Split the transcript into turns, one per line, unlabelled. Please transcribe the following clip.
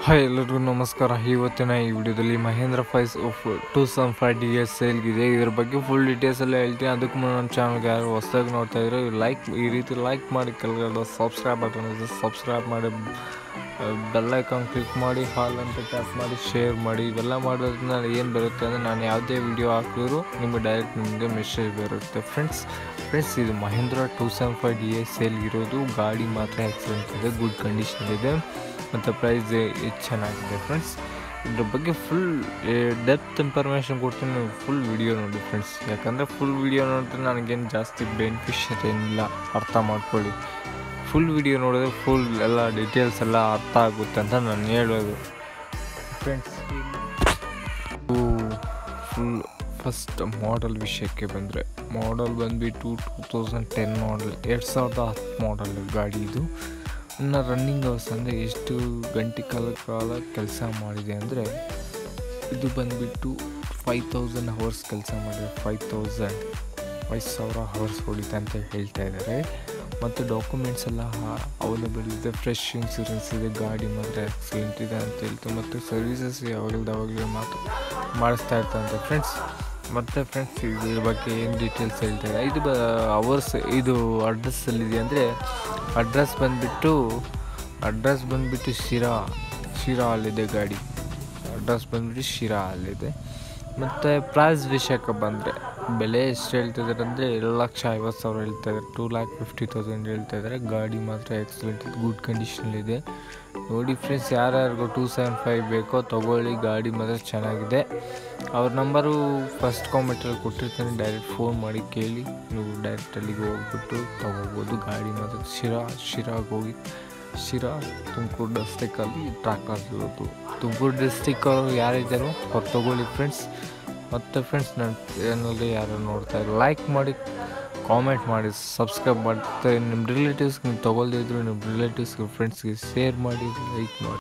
hi ಎಲ್ಲರಿಗೂ ನಮಸ್ಕಾರ ಇವತ್ತಿನ ಈ ವಿಡಿಯೋದಲ್ಲಿ ಮಹೇಂದ್ರ ಫೈಸ್ ಟೂ ಸಮ್ ಫೈವ್ ಡಿ ಎಸ್ ಸೇಲ್ಗಿದೆ ಇದ್ರ ಬಗ್ಗೆ ಫುಲ್ ಡೀಟೇಲ್ಸ್ ಎಲ್ಲ ಹೇಳ್ತೀನಿ ಅದಕ್ಕೆ ಮುನ್ನ ನಮ್ಮ ಚಾನಲ್ಗೆ ಯಾರು ಹೊಸದಾಗಿ ನೋಡ್ತಾ ಇದ್ರೆ ಲೈಕ್ ಈ ರೀತಿ ಲೈಕ್ ಮಾಡಿ ಕೆಳಗಡೆ ಸಬ್ಸ್ಕ್ರೈಬ್ ಬಟನ್ ಇದೆ ಸಬ್ಸ್ಕ್ರೈಬ್ ಮಾಡಿ ಬೆಲ್ ಐಕಾನ್ ಕ್ಲಿಕ್ ಮಾಡಿ ಹಾಲ್ ಅಂತ ಟ್ಯಾಪ್ ಮಾಡಿ ಶೇರ್ ಮಾಡಿ ಇವೆಲ್ಲ ಮಾಡೋದ್ರಿಂದ ಏನು ಬರುತ್ತೆ ಅಂದರೆ ನಾನು ಯಾವುದೇ ವಿಡಿಯೋ ಹಾಕಿದ್ರು ನಿಮಗೆ ಡೈರೆಕ್ಟ್ ನಿಮಗೆ ಮೆಸೇಜ್ ಬರುತ್ತೆ ಫ್ರೆಂಡ್ಸ್ ಫ್ರೆಂಡ್ಸ್ ಇದು Mahindra two seven five D S ಸೇಲ್ಗಿರೋದು ಗಾಡಿ ಮಾತ್ರ ಎಕ್ಸಲೆಂಟ್ ಇದೆ ಗುಡ್ ಕಂಡೀಷನ್ ಇದೆ ಮತ್ತು ಪ್ರೈಸ್ ಚೆನ್ನಾಗಿದೆ ಫ್ರೆಂಡ್ಸ್ ಇದ್ರ ಬಗ್ಗೆ ಫುಲ್ ಡೆಪ್ತ್ ಇನ್ಫಾರ್ಮೇಷನ್ ಕೊಡ್ತೀನಿ ನೀವು ಫುಲ್ ವಿಡಿಯೋ ನೋಡಿ ಫ್ರೆಂಡ್ಸ್ ಯಾಕಂದರೆ ಫುಲ್ ವಿಡಿಯೋ ನೋಡಿದ್ರೆ ನನಗೇನು ಜಾಸ್ತಿ ಬೆನಿಫಿಷಿಯರ್ ಏನಿಲ್ಲ ಅರ್ಥ ಮಾಡ್ಕೊಳ್ಳಿ ಫುಲ್ ವಿಡಿಯೋ ನೋಡಿದ್ರೆ ಫುಲ್ ಎಲ್ಲ ಡೀಟೇಲ್ಸ್ ಎಲ್ಲ ಅರ್ಥ ಆಗುತ್ತೆ ಅಂತ ನಾನು ಹೇಳೋದು ಫ್ರೆಂಡ್ಸ್ ಫುಲ್ ಫಸ್ಟ್ ಮಾಡಲ್ ವಿಷಯಕ್ಕೆ ಬಂದರೆ ಮಾಡಲ್ ಬಂದುಬಿಟ್ಟು ಟೂ ತೌಸಂಡ್ ಟೆನ್ ಮಾಡಲ್ ಎರಡು ಸಾವಿರದ ಹತ್ತು ಮಾಡಲ್ ಗಾಡಿ ಇದು ಇನ್ನು ರನ್ನಿಂಗ್ ಅವರ್ಸ್ ಅಂದರೆ ಎಷ್ಟು ಗಂಟೆ ಕಾಲ ಕಾಲ ಕೆಲಸ ಮಾಡಿದೆ ಅಂದರೆ ಇದು ಬಂದುಬಿಟ್ಟು ಫೈವ್ ತೌಸಂಡ್ ಅವರ್ಸ್ ಕೆಲಸ ಮಾಡಿದೆ ಫೈವ್ ತೌಸಂಡ್ ಐದು ಸಾವಿರ ಅವರ್ಸ್ ಹೊಡಿತೆ ಅಂತ ಹೇಳ್ತಾ ಇದ್ದಾರೆ ಮತ್ತು ಡಾಕ್ಯುಮೆಂಟ್ಸ್ ಎಲ್ಲ ಅವೈಲೇಬಲ್ ಇದೆ ಫ್ರೆಶ್ ಇನ್ಸೂರೆನ್ಸ್ ಇದೆ ಗಾಡಿ ಮಾತ್ರ ಆಕ್ಸಿಡೆಂಟ್ ಇದೆ ಅಂತ ಹೇಳ್ತಾರೆ ಮತ್ತು ಸರ್ವಿಸಸ್ ಯಾವಾಗಲೂ ಯಾವಾಗಲೂ ಮಾತು ಮಾಡಿಸ್ತಾ ಇರ್ತಾರಂತೆ ಫ್ರೆಂಡ್ಸ್ ಮತ್ತು ಫ್ರೆಂಡ್ಸ್ ಇದ್ರ ಬಗ್ಗೆ ಏನು ಡೀಟೇಲ್ಸ್ ಹೇಳ್ತಾರೆ ಇದು ಬ ಅವರ್ಸ್ ಇದು ಅಡ್ರೆಸ್ಸಲ್ಲಿದೆ ಅಂದರೆ ಅಡ್ರೆಸ್ ಬಂದುಬಿಟ್ಟು ಅಡ್ರೆಸ್ ಬಂದುಬಿಟ್ಟು ಶಿರಾ ಶಿರಾ ಅಲ್ಲಿದೆ ಗಾಡಿ ಅಡ್ರೆಸ್ ಬಂದುಬಿಟ್ಟು ಶಿರಾ ಅಲ್ಲಿದೆ ಮತ್ತು ಪ್ರೈಸ್ ವಿಷಯಕ್ಕೆ ಬಂದರೆ ಬೆಲೆ ಎಷ್ಟು ಹೇಳ್ತಿದ್ದಾರೆ ಅಂದರೆ ಎರಡು ಲಕ್ಷ ಐವತ್ತು ಸಾವಿರ ಹೇಳ್ತಾ ಇದ್ದಾರೆ ಟೂ ಲ್ಯಾಕ್ ಫಿಫ್ಟಿ ತೌಸಂಡ್ ಹೇಳ್ತಾ ಇದ್ದಾರೆ ಗಾಡಿ ಮಾತ್ರ ಎಕ್ಸಲೆಂಟ್ ಗುಡ್ ಕಂಡೀಷನಲ್ಲಿದೆ ನೋಡಿ ಫ್ರೆಂಡ್ಸ್ ಯಾರ್ಯಾರಿಗೂ ಟೂ ಸೆವೆನ್ ಫೈವ್ ಬೇಕೋ ತೊಗೊಳ್ಳಿ ಗಾಡಿ ಮಾತ್ರ ಚೆನ್ನಾಗಿದೆ ಅವ್ರ ನಂಬರು ಫಸ್ಟ್ ಕಾಮೆಂಟಲ್ಲಿ ಕೊಟ್ಟಿರ್ತಾನೆ ಡೈರೆಕ್ಟ್ ಫೋನ್ ಮಾಡಿ ಕೇಳಿ ನೀವು ಡೈರೆಕ್ಟ್ ಅಲ್ಲಿಗೆ ಹೋಗ್ಬಿಟ್ಟು ತೊಗೋಬೋದು ಗಾಡಿ ಮಾತ್ರ ಶಿರಾ ಶಿರಾಗೆ ಹೋಗಿ ಶಿರಾ ತುಮಕೂರು ಡಿಸ್ಟಿಕಲ್ಲಿ ಟ್ರ್ಯಾಕ್ ಆಗಿರೋದು ತುಮಕೂರು ಡಿಸ್ಟಿಕ್ಕವರು ಯಾರಿದ್ದಾರೋ ಅವ್ರು ತೊಗೊಳ್ಳಿ ಫ್ರೆಂಡ್ಸ್ ಮತ್ತು ಫ್ರೆಂಡ್ಸ್ ನನ್ನ ಚಾನಲ್ಗೆ ಯಾರು ನೋಡ್ತಾ ಇರೋ ಲೈಕ್ ಮಾಡಿ ಕಾಮೆಂಟ್ ಮಾಡಿ ಸಬ್ಸ್ಕ್ರೈಬ್ ಮಾಡ್ತಾರೆ ನಿಮ್ಮ ರಿಲೇಟಿವ್ಸ್ಗೆ ನೀವು ತೊಗೊಳ್ದಿದ್ರು ನಿಮ್ಮ ರಿಲೇಟಿವ್ಸ್ಗೆ ಫ್ರೆಂಡ್ಸ್ಗೆ ಶೇರ್ ಮಾಡಿ ಲೈಕ್ ಮಾಡಿ